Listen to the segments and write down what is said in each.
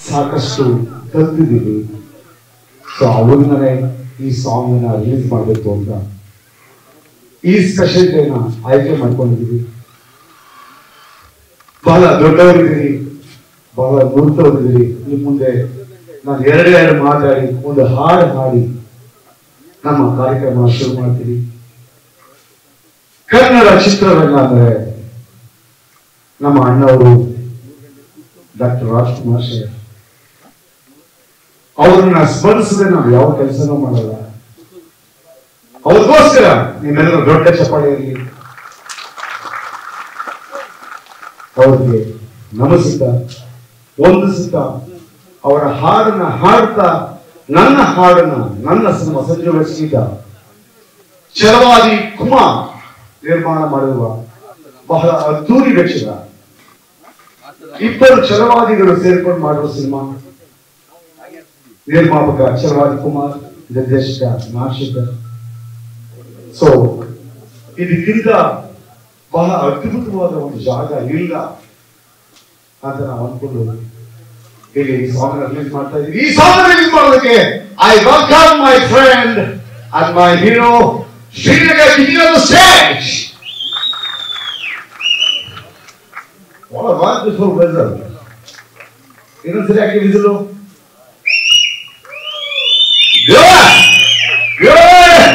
ಸಾಕಷ್ಟು ಕಲ್ತಿದ್ದೀವಿ ಸೊ ಅವ್ರನ್ನೇ ಈ ಸಾಂಗ್ ನ ರಿಲೀಸ್ ಮಾಡಬೇಕು ಅಂತ ಈ ಸ್ಪೆಷಲ್ ಡೇನ ಆಯ್ಕೆ ಮಾಡ್ಕೊಂಡಿದ್ದೀವಿ ಬಹಳ ದೊಡ್ಡವರಿದ್ದೀರಿ ಬಹಳ ನುರಿತವರಿದ್ದೀರಿ ನಿಮ್ಮ ಮುಂದೆ ನಾನು ಎರಡೇ ಎರಡು ಮಾತಾಡಿ ಒಂದು ಹಾಡು ಹಾಡಿ ನಮ್ಮ ಕಾರ್ಯಕ್ರಮ ಶುರು ಮಾಡ್ತೀವಿ ಕನ್ನಡ ಚಿತ್ರರಂಗ ಅಂದ್ರೆ ನಮ್ಮ ಅಣ್ಣವರು ಡಾಕ್ಟರ್ ರಾಜ್ಕುಮಾರ್ ಶೇರ್ ಅವ್ರನ್ನ ಸ್ಮರಿಸದೆ ನಾವು ಯಾವ ಕೆಲಸನೂ ಮಾಡಲ್ಲ ಅವ್ರಿಗೋಸ್ಕರ ನಿಮ್ಮೆಲ್ಲರೂ ದೊಡ್ಡ ಚಪ್ಪಾಳೆ ಇರಲಿ ಅವ್ರಿಗೆ ನಮಸ್ಸುತ್ತಾ ವಂದಿಸುತ್ತಾ ಅವರ ಹಾಡನ್ನ ಹಾಡ್ತಾ ನನ್ನ ಹಾಡನ್ನ ನನ್ನ ಸಿನಿಮಾ ಸಜ್ಜುಗೊಳಿಸಿದ ಚಲವಾದಿ ಕುಮಾರ್ ನಿರ್ಮಾಣ ಮಾಡಿರುವ ಬಹಳ ಅದ್ದೂರಿ ವೆಚ್ಚದ ಇಬ್ಬರು ಛಲವಾದಿಗಳು ಸೇರ್ಕೊಂಡು ಮಾಡುವ ಸಿನಿಮಾ ನಿರ್ಮಾಪಕ ಚಲವಾದಿ ಕುಮಾರ್ ನಿರ್ದೇಶಕ ನಾಶಿಕರ್ ಸೊ ಇದಕ್ಕಿಂತ ಬಹಳ ಅದ್ಭುತವಾದ ಒಂದು ಜಾಗ ಇಲ್ಲ ಅಂತ ನಾವು ಅನ್ಕೊಂಡು ಇಲ್ಲಿ ಈ ಸಾಂಗ್ ರಿಲೀಸ್ ಮಾಡ್ತಾ ಇದೀವಿ ಈ ಸಾಂಗ್ ರಿಲೀಸ್ ಮಾಡೋದಕ್ಕೆ I welcome my friend and my hero Srinagar king stage What a wonderful weather. ಇನ್ನೊಂದ್ಸರಿ ಹಾಕಿ ಬಿಸಿಲು Good! Good!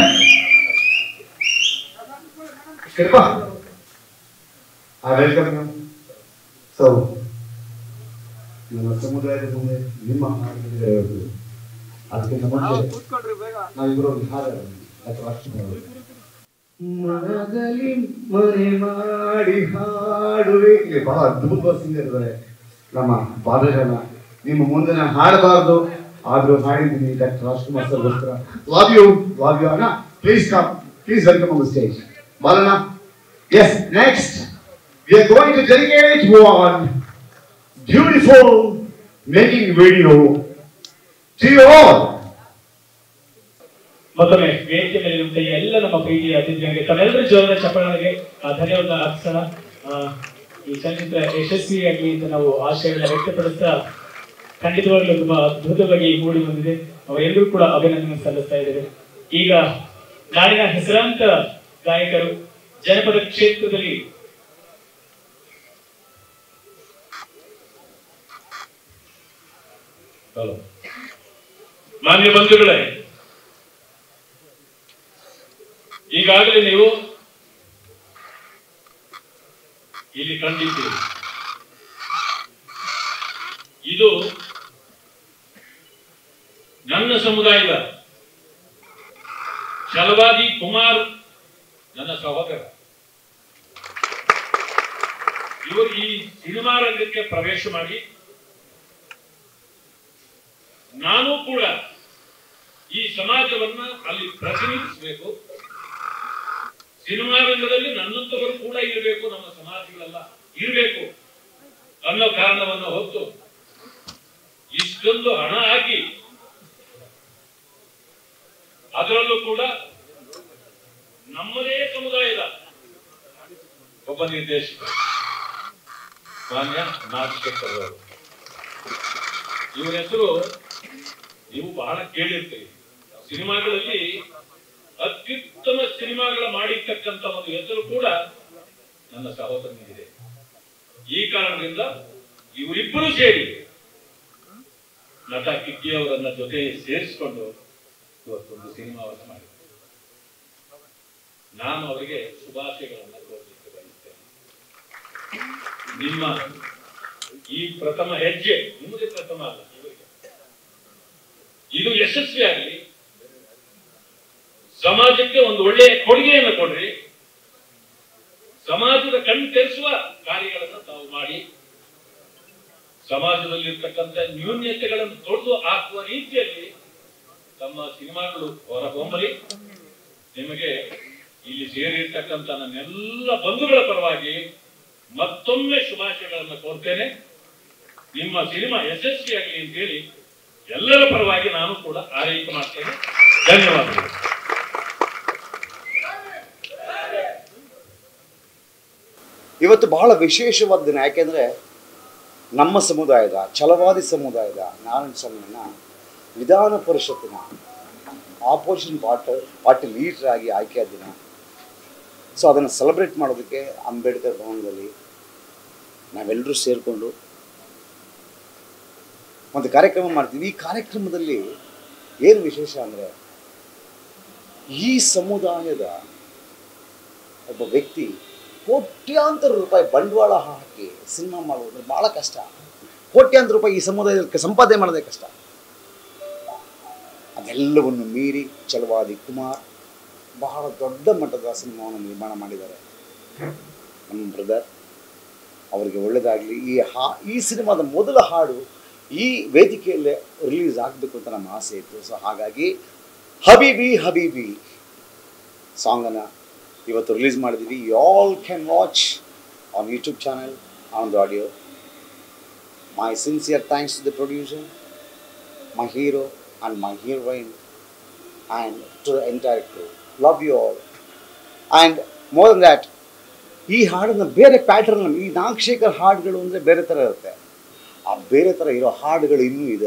Krupa I welcome you. So, ನಮ್ಮ ಸಮುದಾಯದ ಮುಂದೆ ನಿಮ್ಮ ಹಾಡಿಗೆ ಅದಕ್ಕಿಂತ ಮುಂಚೆ ನಾವಿಬ್ಬರು ಒಂದು ಹಾಡು ಅಥವಾ ರಾಷ್ಟ್ರಪತಿ ಮನದಲ್ಲಿ ಮನೆ ಮಾಡಿ ಹಾಡುವೆ ಇಲ್ಲಿ ಬಹಳ ಅದ್ಭುತವಾದ ಸಿಂಗರ್ ಇದ್ದಾರೆ ನಮ್ಮ ಬಾಲಜನ ನಿಮ್ಮ ಮುಂದೆ ನಾನು ಹಾಡಬಾರ್ದು ಆದ್ರೂ ಹಾಡಿದ್ದೀನಿ ಡಾಕ್ಟರ್ ರಾಜ್ಕುಮಾರ್ ಸರ್ ಗೋಸ್ಕರ ಲವ್ ಯು ಲವ್ ಯು ಅಣ್ಣ please come please welcome on stage ಬಾಲಣ್ಣ yes next we are going to dedicate one beautiful making video to you all ಮತ್ತೊಮ್ಮೆ ವೇದಿಕೆ ಮೇಲೆ ಇರುವಂತಹ ಎಲ್ಲ ನಮ್ಮ ಪ್ರೀತಿಯ ಅತಿಥಿಗಳಿಗೆ ತಮ್ಮೆಲ್ಲರ ಜೋರದ ಚಪ್ಪಗಳಿಗೆ ಆ, ಧನ್ಯವಾದ ಅರ್ಪಿಸೋಣ ಆ, ಈ ಚಲನಚಿತ್ರ ಯಶಸ್ವಿಯಾಗಲಿ ಅಂತ ನಾವು ಆಶಯಗಳನ್ನ ವ್ಯಕ್ತಪಡಿಸ್ತಾ ಖಂಡಿತವಾಗ್ಲೂ ತುಂಬಾ ಅದ್ಭುತವಾಗಿ ಮೂಡಿ ಬಂದಿದೆ ಅವರೆಲ್ಲರೂ ಕೂಡ ಅಭಿನಂದನೆ ಸಲ್ಲಿಸ್ತಾ ಇದ್ದಾರೆ ಈಗ ನಾಡಿನ ಹೆಸರಾಂತ ಗಾಯಕರು ಜನಪದ ಕ್ಷೇತ್ರದಲ್ಲಿ ಹಲೋ ಮಾನ್ಯ ಬಂಧುಗಳೇ ಈಗಾಗಲೇ ನೀವು ಇಲ್ಲಿ ಕಂಡಿದ್ದೀರಿ ಇದು ನನ್ನ ಸಮುದಾಯದ ಛಲವಾದಿ ಕುಮಾರ್ ನನ್ನ ಸಹೋದರ ಇವರು ಈ ಸಿನಿಮಾ ರಂಗಕ್ಕೆ ಪ್ರವೇಶ ಮಾಡಿ ನಾನು ಕೂಡ ಈ ಸಮಾಜವನ್ನ ಅಲ್ಲಿ ಪ್ರತಿನಿಧಿಸಬೇಕು ಸಿನಿಮಾ ರಂಗದಲ್ಲಿ ನನ್ನಂತವರು ಕೂಡ ಇರಬೇಕು ನಮ್ಮ ಸಮಾಜಗಳೆಲ್ಲ ಇರಬೇಕು ಅನ್ನೋ ಕಾರಣವನ್ನು ಹೊತ್ತು ಇಷ್ಟೊಂದು ಹಣ ಹಾಕಿ ಅದರಲ್ಲೂ ಕೂಡ ನಮ್ಮದೇ ಸಮುದಾಯದ ಒಬ್ಬ ನಿರ್ದೇಶಕ ಮಾನ್ಯ ನಾಗಶೇಖರ್ ಅವರು ಇವರ ಹೆಸರು ನೀವು ಬಹಳ ಕೇಳಿರ್ತೀರಿ ಸಿನಿಮಾಗಳಲ್ಲಿ ಅತ್ಯುತ್ತಮ ಸಿನಿಮಾಗಳ ಮಾಡಿರ್ತಕ್ಕಂಥ ಒಂದು ಹೆಸರು ಕೂಡ ನನ್ನ ಸಹೋದರನಿಗಿದೆ ಈ ಕಾರಣದಿಂದ ಇವರಿಬ್ಬರು ಸೇರಿ ನಟ ಕಿಕ್ಕಿ ಅವರನ್ನ ಜೊತೆ ಸೇರಿಸಿಕೊಂಡು ಇವತ್ತೊಂದು ಸಿನಿಮಾವನ್ನು ಮಾಡಿದ್ದಾರೆ ನಾನು ಅವರಿಗೆ ಶುಭಾಶಯಗಳನ್ನು ಕೋರಲಿಕ್ಕೆ ಬಯಸ್ತೇನೆ ನಿಮ್ಮ ಈ ಪ್ರಥಮ ಹೆಜ್ಜೆ ನಿಮ್ಮದೇ ಪ್ರಥಮ ಅಲ್ಲ ಇವರಿಗೆ ಇದು ಯಶಸ್ವಿಯಾಗಲಿ ಸಮಾಜಕ್ಕೆ ಒಂದು ಒಳ್ಳೆಯ ಕೊಡುಗೆಯನ್ನು ಕೊಡ್ರಿ ಸಮಾಜದ ಕಣ್ಣು ತೆರೆಸುವ ಕಾರ್ಯಗಳನ್ನು ತಾವು ಮಾಡಿ ಸಮಾಜದಲ್ಲಿರ್ತಕ್ಕಂಥ ನ್ಯೂನ್ಯತೆಗಳನ್ನು ತೊಡೆದು ಹಾಕುವ ರೀತಿಯಲ್ಲಿ ತಮ್ಮ ಸಿನಿಮಾಗಳು ಹೊರಹೊಮ್ಮಲಿ ನಿಮಗೆ ಇಲ್ಲಿ ಸೇರಿರ್ತಕ್ಕಂಥ ನನ್ನೆಲ್ಲ ಬಂಧುಗಳ ಪರವಾಗಿ ಮತ್ತೊಮ್ಮೆ ಶುಭಾಶಯಗಳನ್ನು ಕೋರ್ತೇನೆ ನಿಮ್ಮ ಸಿನಿಮಾ ಯಶಸ್ವಿಯಾಗಲಿ ಅಂತೇಳಿ ಎಲ್ಲರ ಪರವಾಗಿ ನಾನು ಕೂಡ ಆರೈಕೆ ಮಾಡ್ತೇನೆ ಧನ್ಯವಾದಗಳು ಇವತ್ತು ಬಹಳ ವಿಶೇಷವಾದ ದಿನ ಯಾಕೆಂದ್ರೆ ನಮ್ಮ ಸಮುದಾಯದ ಛಲವಾದಿ ಸಮುದಾಯದ ನಾರಾಯಣ ಸ್ವಾಮಿಯನ್ನ ವಿಧಾನ ಪರಿಷತ್ತಿನ ಆಪೋಸಿಷನ್ ಪಾರ್ಟ್ ಪಾರ್ಟಿ ಲೀಡರ್ ಆಗಿ ಆಯ್ಕೆಯಾದ ದಿನ ಸೊ ಅದನ್ನು ಸೆಲೆಬ್ರೇಟ್ ಮಾಡೋದಕ್ಕೆ ಅಂಬೇಡ್ಕರ್ ಭವನದಲ್ಲಿ ನಾವೆಲ್ಲರೂ ಸೇರಿಕೊಂಡು ಒಂದು ಕಾರ್ಯಕ್ರಮ ಮಾಡ್ತೀವಿ ಈ ಕಾರ್ಯಕ್ರಮದಲ್ಲಿ ಏನು ವಿಶೇಷ ಅಂದರೆ ಈ ಸಮುದಾಯದ ಒಬ್ಬ ವ್ಯಕ್ತಿ ಕೋಟ್ಯಾಂತರ ರೂಪಾಯಿ ಬಂಡವಾಳ ಹಾಕಿ ಸಿನಿಮಾ ಮಾಡೋದು ಭಾಳ ಕಷ್ಟ ಕೋಟ್ಯಾಂತರ ರೂಪಾಯಿ ಈ ಸಮುದಾಯಕ್ಕೆ ಸಂಪಾದನೆ ಮಾಡೋದೇ ಕಷ್ಟ ಅದೆಲ್ಲವನ್ನು ಮೀರಿ ಛಲವಾದಿ ಕುಮಾರ್ ಬಹಳ ದೊಡ್ಡ ಮಟ್ಟದ ಸಿನಿಮಾವನ್ನು ನಿರ್ಮಾಣ ಮಾಡಿದ್ದಾರೆ ನಮ್ಮ ಬ್ರದರ್ ಅವರಿಗೆ ಒಳ್ಳೆಯದಾಗಲಿ ಈ ಹಾ ಈ ಸಿನಿಮಾದ ಮೊದಲ ಹಾಡು ಈ ವೇದಿಕೆಯಲ್ಲೇ ರಿಲೀಸ್ ಆಗಬೇಕು ಅಂತ ನಮ್ಮ ಆಸೆ ಇತ್ತು ಸೊ ಹಾಗಾಗಿ ಹಬೀಬಿ ಹಬೀಬಿ ಸಾಂಗನ್ನು ಇವತ್ತು ರಿಲೀಸ್ ಮಾಡಿದ್ದೀವಿ you all can watch on YouTube channel on the audio my sincere thanks to the producer my hero and my heroine and to the entire crew. Love you all. And more than that, ಈ ಹಾಡನ್ನು ಬೇರೆ pattern ಈ ನಾಗಶೇಖರ್ ಹಾಡುಗಳು ಅಂದರೆ ಬೇರೆ ಥರ ಇರುತ್ತೆ ಆ ಬೇರೆ ಥರ ಇರೋ ಹಾಡುಗಳು ಇನ್ನೂ ಇದೆ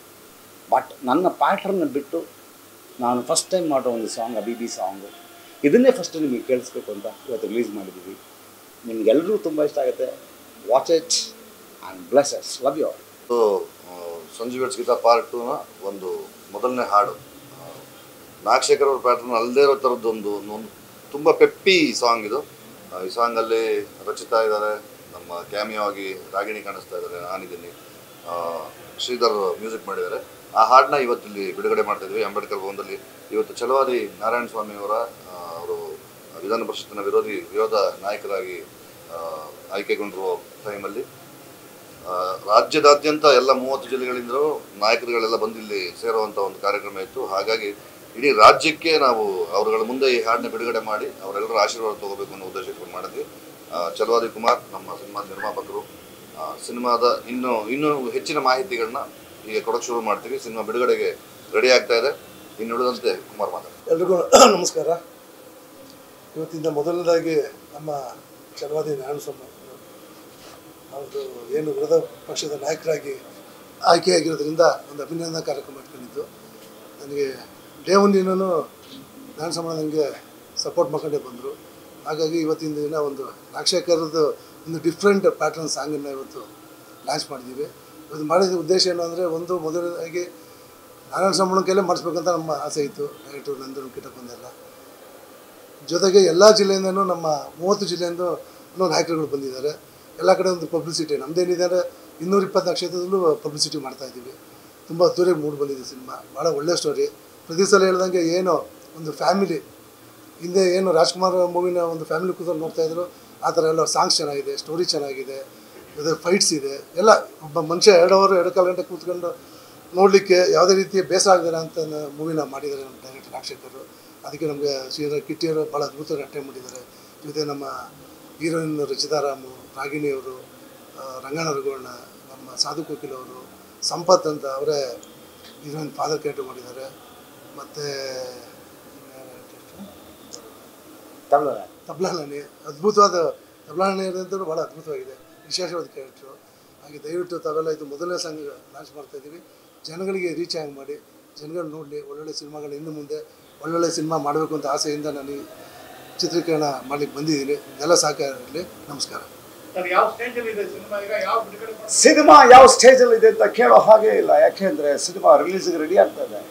ಬಟ್ ನನ್ನ ಪ್ಯಾಟರ್ನ ಬಿಟ್ಟು ನಾನು ಫಸ್ಟ್ ಟೈಮ್ ಮಾಡೋ ಒಂದು ಸಾಂಗ್ ಅಬಿಬಿ ಸಾಂಗು ಇದನ್ನೇ ಫಸ್ಟ್ ನಿಮಗೆ ಕೇಳಿಸ್ಬೇಕು ಅಂತ ಇವತ್ತು ರಿಲೀಸ್ ಮಾಡಿದ್ದೀವಿ ನಿಮಗೆಲ್ಲರೂ ತುಂಬ ಇಷ್ಟ ಆಗುತ್ತೆ watch it and bless us love you all ಇದು ಆ, ಸಂಜೀವ್ ಗೀತಾ ಪಾರ್ಟ್ ಟೂನ ಒಂದು ಮೊದಲನೇ ಹಾಡು ಆ, ನಾಗಶೇಖರ್ ಅವ್ರ ಪ್ಯಾಟರ್ನ್ ಅಲ್ಲದೇ ಇರೋ ಥರದ್ದು ಒಂದು ಒಂದು ತುಂಬ ಪೆಪ್ಪಿ ಸಾಂಗ್ ಇದು ಆ, ಈ ಸಾಂಗಲ್ಲಿ ರಚಿತಾ ಇದ್ದಾರೆ ನಮ್ಮ ಕ್ಯಾಮಿಯೋ ಆಗಿ ರಾಗಿಣಿ ಕಾಣಿಸ್ತಾ ಇದ್ದಾರೆ ನಾನಿದ್ದೀನಿ ಆ, ಶ್ರೀಧರ್ ಮ್ಯೂಸಿಕ್ ಮಾಡಿದ್ದಾರೆ ಆ ಹಾಡನ್ನ ಇವತ್ತಿಲ್ಲಿ ಬಿಡುಗಡೆ ಮಾಡ್ತಾ ಇದ್ವಿ ಅಂಬೇಡ್ಕರ್ ಭವನದಲ್ಲಿ ಇವತ್ತು ಛಲವಾದಿ ನಾರಾಯಣ ಸ್ವಾಮಿ ಅವರ ಆ, ಅವರು ವಿಧಾನ ಪರಿಷತ್ತಿನ ವಿರೋಧಿ ವಿರೋಧ ನಾಯಕರಾಗಿ ಆ, ಆಯ್ಕೆಗೊಂಡಿರುವ ಟೈಮಲ್ಲಿ ಆ, ರಾಜ್ಯದಾದ್ಯಂತ ಎಲ್ಲ ಮೂವತ್ತು ಜಿಲ್ಲೆಗಳಿಂದಲೂ ನಾಯಕರುಗಳೆಲ್ಲ ಬಂದು ಇಲ್ಲಿ ಸೇರುವಂಥ ಒಂದು ಕಾರ್ಯಕ್ರಮ ಇತ್ತು ಹಾಗಾಗಿ ಇಡೀ ರಾಜ್ಯಕ್ಕೆ ನಾವು ಅವರುಗಳ ಮುಂದೆ ಈ ಹಾಡನ್ನ ಬಿಡುಗಡೆ ಮಾಡಿ ಅವರೆಲ್ಲರ ಆಶೀರ್ವಾದ ತಗೋಬೇಕು ಅನ್ನೋ ಉದ್ದೇಶ ಇಟ್ಕೊಂಡು ಮಾಡಿದ್ವಿ ಆ, ಚಲವಾದಿ ಕುಮಾರ್ ನಮ್ಮ ಸಿನಿಮಾದ ನಿರ್ಮಾಪಕರು ಆ, ಸಿನಿಮಾದ ಇನ್ನೂ ಇನ್ನೂ ಹೆಚ್ಚಿನ ಮಾಹಿತಿಗಳನ್ನ ಈಗ ಕೊಡೋಕೆ ಶುರು ಮಾಡ್ತೀವಿ ಸಿನಿಮಾ ಬಿಡುಗಡೆಗೆ ರೆಡಿ ಆಗ್ತಾ ಇದೆ ಇನ್ನು ಉಳಿದಂತೆ ಕುಮಾರ್ ಮಾತಾಡ್ತಾರೆ ಎಲ್ರಿಗೂ ನಮಸ್ಕಾರ ಇವತ್ತಿಂದ ಮೊದಲನೇದಾಗಿ ನಮ್ಮ ಚಲವಾದಿ ನಾರಾಯಣಸ್ವಾಮಿ ಅವ್ರದ್ದು ಏನು ವಿರೋಧ ಪಕ್ಷದ ನಾಯಕರಾಗಿ ಆಯ್ಕೆಯಾಗಿರೋದ್ರಿಂದ ಒಂದು ಅಭಿನಂದನಾ ಕಾರ್ಯಕ್ರಮ ಇಟ್ಕೊಂಡಿದ್ದು ನನಗೆ ಡೇ ಒಂದಿನೂ ನಾರಾಯಣಸ್ವಾಮಿ ನನಗೆ ಸಪೋರ್ಟ್ ಮಾಡ್ಕೊಂಡೇ ಬಂದರು ಹಾಗಾಗಿ ಇವತ್ತಿನ ದಿನ ಒಂದು ನಾಗಶೇಖರದ್ದು ಒಂದು ಡಿಫ್ರೆಂಟ್ ಪ್ಯಾಟರ್ನ್ ಸಾಂಗನ್ನು ಇವತ್ತು ಲಾಂಚ್ ಮಾಡಿದ್ದೀವಿ ಇವತ್ತು ಮಾಡಿದ ಉದ್ದೇಶ ಏನು ಅಂದರೆ ಒಂದು ಮೊದಲನೇದಾಗಿ ನಾರಾಯಣ ಸ್ವಾಮಿ ಕೈಲೇ ಮಾಡಿಸ್ಬೇಕಂತ ನಮ್ಮ ಆಸೆ ಇತ್ತು ಡೈರೆಕ್ಟರ್ ನಂದನ್ ಕಿಟಕೊಂಡೆಲ್ಲ ಜೊತೆಗೆ ಎಲ್ಲ ಜಿಲ್ಲೆಯಿಂದನೂ ನಮ್ಮ ಮೂವತ್ತು ಜಿಲ್ಲೆಯಿಂದ ನಾಯಕರುಗಳು ಬಂದಿದ್ದಾರೆ ಎಲ್ಲ ಕಡೆ ಒಂದು ಪಬ್ಲಿಸಿಟಿ ನಮ್ಮದೇನಿದೆ ಅಂದರೆ ಇನ್ನೂರ ಇಪ್ಪತ್ನಾಲ್ಕು ಕ್ಷೇತ್ರದಲ್ಲೂ ಪಬ್ಲಿಸಿಟಿ ಮಾಡ್ತಾ ಇದ್ದೀವಿ ತುಂಬ ಅದ್ದೂರಿಯಾಗಿ ಮೂಡ್ ಬಂದಿದೆ ಸಿನಿಮಾ ಭಾಳ ಒಳ್ಳೆ ಸ್ಟೋರಿ ಪ್ರತಿ ಸಲ ಹೇಳ್ದಂಗೆ ಏನು ಒಂದು ಫ್ಯಾಮಿಲಿ ಹಿಂದೆ ಏನು ರಾಜ್ಕುಮಾರ್ ಮೂವಿನ ಒಂದು ಫ್ಯಾಮಿಲಿ ಕೂತ್ಕೊಂಡು ನೋಡ್ತಾ ಇದ್ರು ಆ ಥರ ಎಲ್ಲ ಸಾಂಗ್ಸ್ ಚೆನ್ನಾಗಿದೆ ಸ್ಟೋರಿ ಚೆನ್ನಾಗಿದೆ ಮತ್ತು ಫೈಟ್ಸ್ ಇದೆ ಎಲ್ಲ ಒಬ್ಬ ಮನುಷ್ಯ ಎರಡು ಅವರ್ ಎರಡು ಕಾಲು ಗಂಟೆ ಕೂತ್ಕೊಂಡು ನೋಡಲಿಕ್ಕೆ ಯಾವುದೇ ರೀತಿಯ ಬೇಸರ ಆಗದಿರ ಅಂತ ಮೂವಿನ ಮಾಡಿದ್ದಾರೆ ನಮ್ಮ ಡೈರೆಕ್ಟರ್ ರಾಜಶೇಖರ್ ಅದಕ್ಕೆ ನಮಗೆ ಶ್ರೀಧರ್ ಕಿಟ್ಟಿಯವರು ಭಾಳ ಅದ್ಭುತವಾಗಿ ಅಟೆಂಡ್ ಮಾಡಿದ್ದಾರೆ ಜೊತೆ ನಮ್ಮ ಹೀರೋಯಿನ್ ರಚಿತಾರಾಮು ರಾಗಿಣಿಯವರು ಆ, ರಂಗಣ್ಣ ರಘುವಣ್ಣ ನಮ್ಮ ಸಾಧು ಕೋಕಿಲ್ ಅವರು ಸಂಪತ್ ಅಂತ ಅವರೇ ಹೀರೋಯಿನ್ ಫಾದರ್ ಕ್ಯಾರೆಕ್ಟರ್ ಮಾಡಿದ್ದಾರೆ ಮತ್ತು ತಮಿಳು ತಬ್ಲಾನನಿ ಅದ್ಭುತವಾದ ತಬ್ಲಾನನಿ ಇರೋದಂತೂ ಭಾಳ ಅದ್ಭುತವಾಗಿದೆ ವಿಶೇಷವಾದ ಕ್ಯಾರೆಕ್ಟ್ರು ಹಾಗೆ ದಯವಿಟ್ಟು ತಾವೆಲ್ಲ ಇದು ಮೊದಲನೇ ಸಾಂಗ್ ಲಾಂಚ್ ಮಾಡ್ತಾ ಇದ್ದೀವಿ ಜನಗಳಿಗೆ ರೀಚ್ ಆಗಿ ಮಾಡಿ ಜನಗಳು ನೋಡಲಿ ಒಳ್ಳೊಳ್ಳೆ ಸಿನಿಮಾಗಳು ಇನ್ನು ಮುಂದೆ ಒಳ್ಳೊಳ್ಳೆ ಸಿನಿಮಾ ಮಾಡಬೇಕು ಅಂತ ಆಸೆಯಿಂದ ನಾನು ಈ ಚಿತ್ರೀಕರಣ ಮಾಡ್ಲಿಕ್ಕೆ ಬಂದಿದ್ದೀನಿ ಎಲ್ಲ ಸಹಕಾರ ಇರಲಿ ನಮಸ್ಕಾರ ಸಿನಿಮಾ ಯಾವ ಸ್ಟೇಜಲ್ಲಿ ಇದೆ ಅಂತ ಕೇಳೋ ಹಾಗೆ ಇಲ್ಲ ಯಾಕೆಂದ್ರೆ ಸಿನಿಮಾ ರಿಲೀಸ್ಗೆ ರೆಡಿ ಆಗ್ತಾ ಇದೆ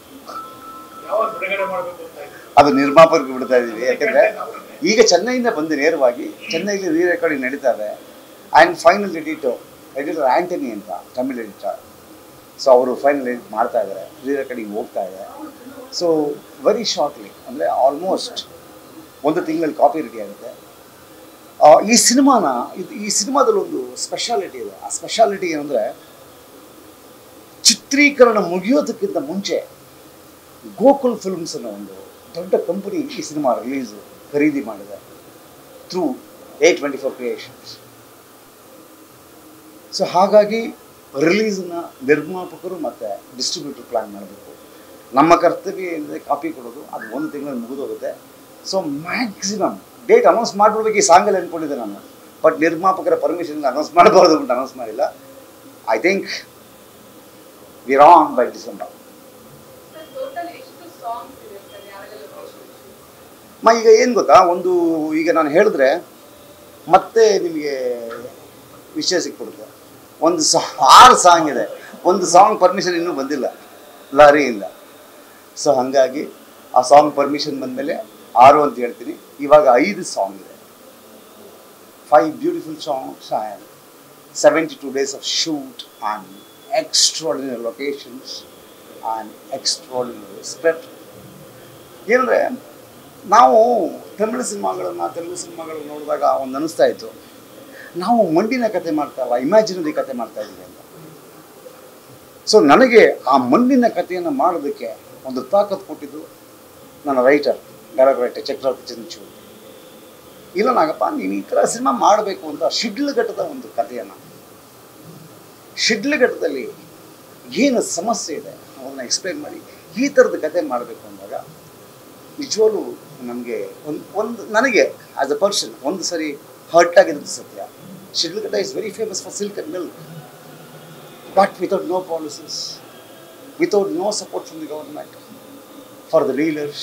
ಅದು ನಿರ್ಮಾಪಕರಿಗೆ ಬಿಡ್ತಾ ಇದೀವಿ ಯಾಕೆಂದ್ರೆ ಈಗ ಚೆನ್ನೈಯಿಂದ ಬಂದು ನೇರವಾಗಿ ಚೆನ್ನೈಲಿ ರೀ ರೆಕಾರ್ಡಿಂಗ್ ನಡೀತಾ ಇದೆ and final editor editor Antony ಅಂತ ತಮಿಳ್ ಎಡಿಟರ್ ಸೊ ಅವರು ಫೈನಲ್ ಎಡಿಟ್ ಮಾಡ್ತಾ ಇದ್ದಾರೆ ರೀ ರೆಕಾರ್ಡಿಂಗ್ ಹೋಗ್ತಾ ಇದೆ ಸೊ ವೆರಿ ಶಾರ್ಟ್ಲಿ ಅಂದರೆ ಆಲ್ಮೋಸ್ಟ್ ಒಂದು ತಿಂಗಳಲ್ಲಿ ಕಾಪಿ ರೆಡಿ ಆಗುತ್ತೆ ಆ, ಈ ಸಿನಿಮಾನ ಇದು ಈ ಸಿನಿಮಾದಲ್ಲಿ ಒಂದು ಸ್ಪೆಷಾಲಿಟಿ ಇದೆ ಆ ಸ್ಪೆಷಾಲಿಟಿ ಏನಂದರೆ ಚಿತ್ರೀಕರಣ ಮುಗಿಯೋದಕ್ಕಿಂತ ಮುಂಚೆ ಗೋಕುಲ್ ಫಿಲ್ಮ್ಸ್ ಅನ್ನೋ ಒಂದು ದೊಡ್ಡ ಕಂಪನಿ ಈ ಸಿನಿಮಾ ರಿಲೀಸ್ ಖರೀದಿ ಮಾಡಿದೆ through a twenty four creations so ಹಾಗಾಗಿ ರಿಲೀಸ್ನ ನಿರ್ಮಾಪಕರು ಮತ್ತು ಡಿಸ್ಟ್ರಿಬ್ಯೂಟರ್ ಪ್ಲ್ಯಾನ್ ಮಾಡಬೇಕು ನಮ್ಮ ಕರ್ತವ್ಯ ಏನಿದೆ ಕಾಪಿ ಕೊಡೋದು ಅದು ಒಂದು ತಿಂಗಳಲ್ಲಿ ಮುಗಿದೋಗುತ್ತೆ ಸೊ ಮ್ಯಾಕ್ಸಿಮಮ್ ಡೇಟ್ ಅನೌನ್ಸ್ ಮಾಡಿಬಿಡ್ಬೇಕು ಈ ಸಾಂಗಲ್ಲಿ ಅಂದ್ಕೊಂಡಿದ್ದೆ ನಾನು ಬಟ್ ನಿರ್ಮಾಪಕರ ಪರ್ಮಿಷನ್ ಅನೌನ್ಸ್ ಮಾಡಬಾರ್ದು ಅಂತ ಅನೌನ್ಸ್ ಮಾಡಿಲ್ಲ I think we're on by December total ಎಷ್ಟು ಸಾಂಗ್ಸ್ ಇದೆ ಸರ್ ಯಾವೆಲ್ಲ ಲೊಕೇಶನ್ ಮ ಈಗ ಏನು ಗೊತ್ತಾ ಒಂದು ಈಗ ನಾನು ಹೇಳಿದ್ರೆ ಮತ್ತೆ ನಿಮಗೆ ವಿಷಯ ಸಿಕ್ಬಿಡುತ್ತೆ ಒಂದು ಸಾ ಆರು ಸಾಂಗ್ ಇದೆ ಒಂದು ಸಾಂಗ್ ಪರ್ಮಿಷನ್ ಇನ್ನೂ ಬಂದಿಲ್ಲ ಲಾರಿಯಿಂದ ಸೊ ಹಾಗಾಗಿ ಆ ಸಾಂಗ್ ಪರ್ಮಿಷನ್ ಬಂದಮೇಲೆ ಆರು ಅಂತ ಹೇಳ್ತೀನಿ ಇವಾಗ ಐದು ಸಾಂಗ್ ಇದೆ five beautiful songs and seventy two days of shoot and extraordinary locations and extraordinary script ಏನಂದರೆ ನಾವು ತಮಿಳು ಸಿನಿಮಾಗಳನ್ನು ತೆಲುಗು ಸಿನಿಮಾಗಳನ್ನು ನೋಡಿದಾಗ ಒಂದು ಅನಿಸ್ತಾ ಇತ್ತು ನಾವು ಮಂಡಿನ ಕತೆ ಮಾಡ್ತಾ ಇಲ್ಲ ಇಮ್ಯಾಜಿನರಿ ಕತೆ ಮಾಡ್ತಾ ಇದ್ದೀವಿ ಅಂತ ಸೊ ನನಗೆ ಆ ಮಣ್ಣಿನ ಕಥೆಯನ್ನು ಮಾಡೋದಕ್ಕೆ ಒಂದು ತಾಕತ್ತು ಕೊಟ್ಟಿದ್ದು ನನ್ನ writer direct writer Chakravarthy Chandrachud ಇಲ್ಲ ನಾಗಪ್ಪ ನೀನು ಈ ಥರ ಸಿನಿಮಾ ಮಾಡಬೇಕು ಅಂತ ಶಿಡ್ಲಘಟ್ಟದ ಒಂದು ಕಥೆಯನ್ನು ಶಿಡ್ಲಘಟ್ಟದಲ್ಲಿ ಏನು ಸಮಸ್ಯೆ ಇದೆ ಅದನ್ನು ಎಕ್ಸ್ಪ್ಲೈನ್ ಮಾಡಿ ಈ ಥರದ ಕತೆ ಮಾಡಬೇಕು ಅಂದಾಗ ನಿಜವಾಗ್ಲೂ ನಮಗೆ ಒಂದು ಒಂದು ನನಗೆ ಆಸ್ ಅ ಪರ್ಸನ್ ಒಂದು ಸರಿ ಹರ್ಟ್ ಆಗಿರೋದು ಸತ್ಯ Sidlaghatta is very famous for silk and milk but without no policies without no support from the government for the dealers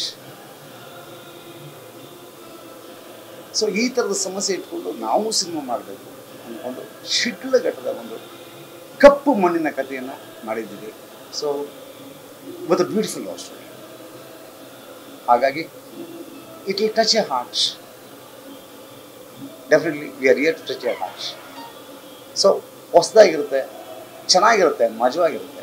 so ಈ ಥರದ ಸಮಸ್ಯೆ ಇಟ್ಕೊಂಡು ನಾವು ಸಿನಿಮಾ ಮಾಡಬೇಕು ಅಂದ್ಕೊಂಡು ಶಿಡ್ಲಘಟ್ಟದ ಒಂದು ಕಪ್ಪು ಮಣ್ಣಿನ ಕಥೆಯನ್ನು ಮಾಡಿದ್ದೀವಿ so with a beautiful love story ಹಾಗಾಗಿ it will touch a hearts definitely we are here to touch a hearts so ಹೊಸದಾಗಿರುತ್ತೆ ಚೆನ್ನಾಗಿರುತ್ತೆ ಮಜವಾಗಿರುತ್ತೆ